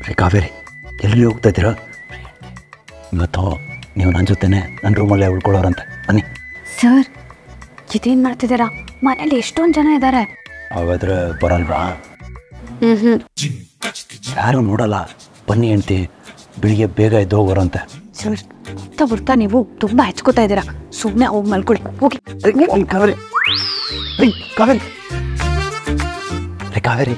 ರೀ ಕಾವೇರಿ ಎಲ್ಲಿ ಹೋಗ್ತಾ ಇದ್ದೀರಾ ಇವತ್ತು ನೀವು ನನ್ನ ಜೊತೆನೆ ನನ್ನ ರೂಮಲ್ಲೇ ಉಳ್ಕೊಳ್ಳೋರಂತೆ ಬನ್ನಿ ಸರ್ ಇದೇನು ಮಾಡ್ತಿದ್ದೀರಾ ಮನೇಲಿ ಎಷ್ಟೊಂದು ಜನ ಇದ್ದಾರೆ ಹಾಗಾದ್ರೆ ಬರಲ್ವಾ ಹ್ಞೂ ಹ್ಞೂ ಯಾರು ನೋಡಲ್ಲ ಬನ್ನಿ ಹೆಂಡ್ತಿ ಬೆಳಿಗ್ಗೆ ಬೇಗ ಎದ್ದು ಹೋಗೋರಂತೆ ಸರ್ ಬರ್ತಾ ಬರ್ತಾ ನೀವು ತುಂಬ ಹೆಚ್ಕೋತಾ ಇದ್ದೀರಾ ಸುಮ್ಮನೆ ಹೋಗಿ ಮಲ್ಕೊಳ್ಳಿ ಹೋಗಿ ರೀ ಕಾವೇರಿ ರೀ ಕಾವೇರಿ ರೀ ಕಾವೇರಿ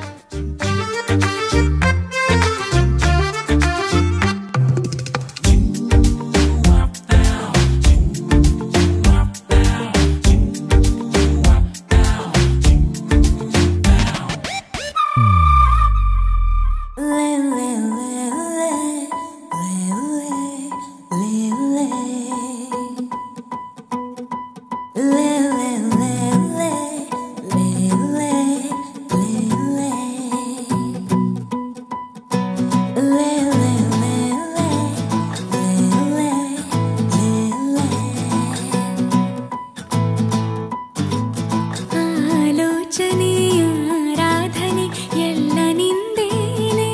ಆಲೋಚನೆಯ ಆರಾಧನೆ ಎಲ್ಲ ನಿಂದೇನೆ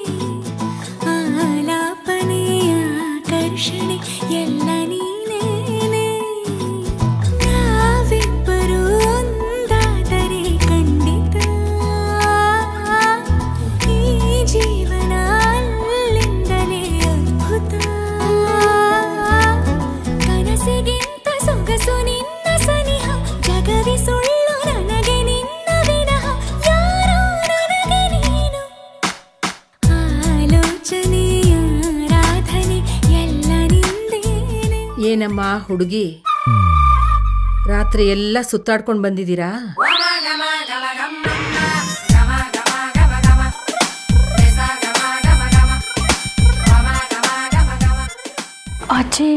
ಆಲಾಪನೆಯ ಆಕರ್ಷಣೆ ಎಲ್ಲ ನೀನೇನೆ ನಾವಿಬ್ಬರು ಒಂದಾದರೆ ಖಂಡಿತ ಈ ಜೀವನ ಅಲ್ಲಿಂದಲೇ ಅದ್ಭುತ ಕನಸಿಗಿಂತ ಸೊಗಸು ನಿನ್ನ ಸನಿಹ ಜಗವಿ ಸುಳ್ಳು ನನಗೆ ನಿನ್ನ ವಿನಃ ಯಾರೋ ನನಗೆ ನೀನು ಆಲೋಚನೆಯ ಆರಾಧನೆ ಎಲ್ಲ ನಿಂದೇನೆ ಏನಮ್ಮ ಹುಡುಗಿ ರಾತ್ರಿ ಎಲ್ಲ ಸುತ್ತಾಡ್ಕೊಂಡು ಬಂದಿದ್ದೀರಾ ಅಜ್ಜಿ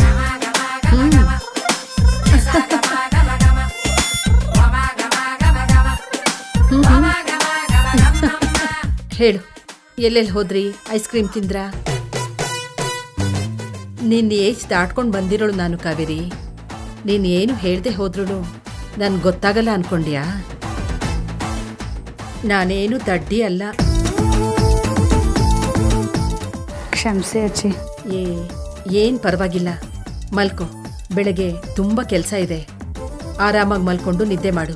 ಹೇಳು ಎಲ್ಲೆಲ್ಲಿ ಹೋದ್ರಿ ಐಸ್ ಕ್ರೀಮ್ ತಿಂದ್ರಾ ನಿನ್ನ ಏಜ್ ದಾಟ್ಕೊಂಡು ಬಂದಿರೋಳು ನಾನು ಕಾವೇರಿ ನೀನು ಏನು ಹೇಳ್ದೆ ಹೋದ್ರೂ ನನ್ಗೆ ಗೊತ್ತಾಗಲ್ಲ ಅನ್ಕೊಂಡ್ಯಾ ನಾನೇನು ದಡ್ಡಿ ಅಲ್ಲ ಕ್ಷಮಿಸಿ ಅಜ್ಜಿ ಏ ಏನು ಪರವಾಗಿಲ್ಲ ಮಲ್ಕೋ ಬೆಳಗ್ಗೆ ತುಂಬ ಕೆಲಸ ಇದೆ ಆರಾಮಾಗಿ ಮಲ್ಕೊಂಡು ನಿದ್ದೆ ಮಾಡು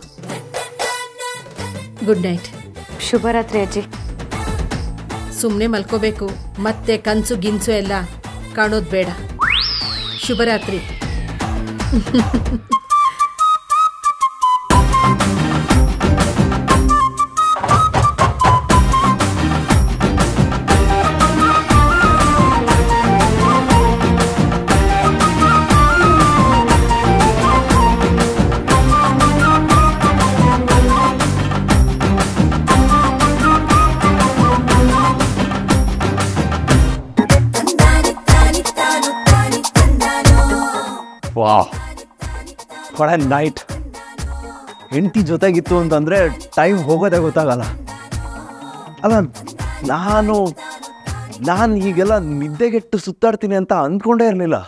ಗುಡ್ ನೈಟ್ ಶುಭರಾತ್ರಿ ಅಜ್ಜಿ ಸುಮ್ಮನೆ ಮಲ್ಕೋಬೇಕು ಮತ್ತೆ ಕನ್ಸು ಗಿನ್ಸು ಎಲ್ಲ ಕಾಣೋದು ಬೇಡ ಶುಭರಾತ್ರಿ ವಾ ಒಳ ನೈಟ್ ಹೆಂಡತಿ ಜೊತೆಗಿತ್ತು ಅಂತಂದರೆ ಟೈಮ್ ಹೋಗೋದೇ ಗೊತ್ತಾಗಲ್ಲ ಅಲ್ಲ ನಾನು ನಾನು ಹೀಗೆಲ್ಲ ನಿದ್ದೆಗೆಟ್ಟು ಸುತ್ತಾಡ್ತೀನಿ ಅಂತ ಅಂದ್ಕೊಂಡೇ ಇರಲಿಲ್ಲ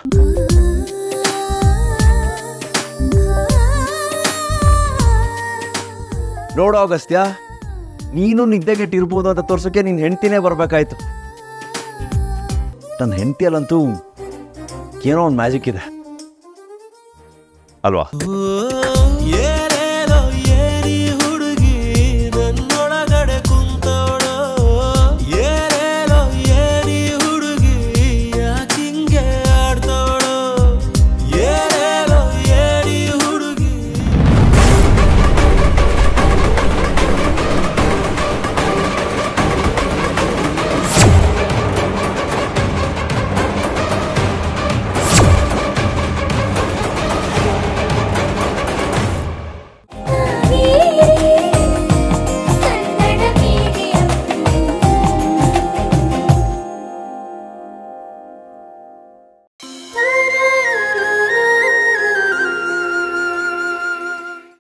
ನೋಡು ಅಗಸ್ತ್ಯ ನೀನು ನಿದ್ದೆಗೆಟ್ಟಿರ್ಬೋದು ಅಂತ ತೋರ್ಸೋಕ್ಕೆ ನಿನ್ನ ಹೆಂಡ್ತಿನೇ ಬರಬೇಕಾಯ್ತು ನನ್ನ ಹೆಂಡತಿಯಲ್ಲಂತೂ ಏನೋ ಒಂದು ಮ್ಯಾಜಿಕ್ ಇದೆ ಅಲ್ವಾ ಏ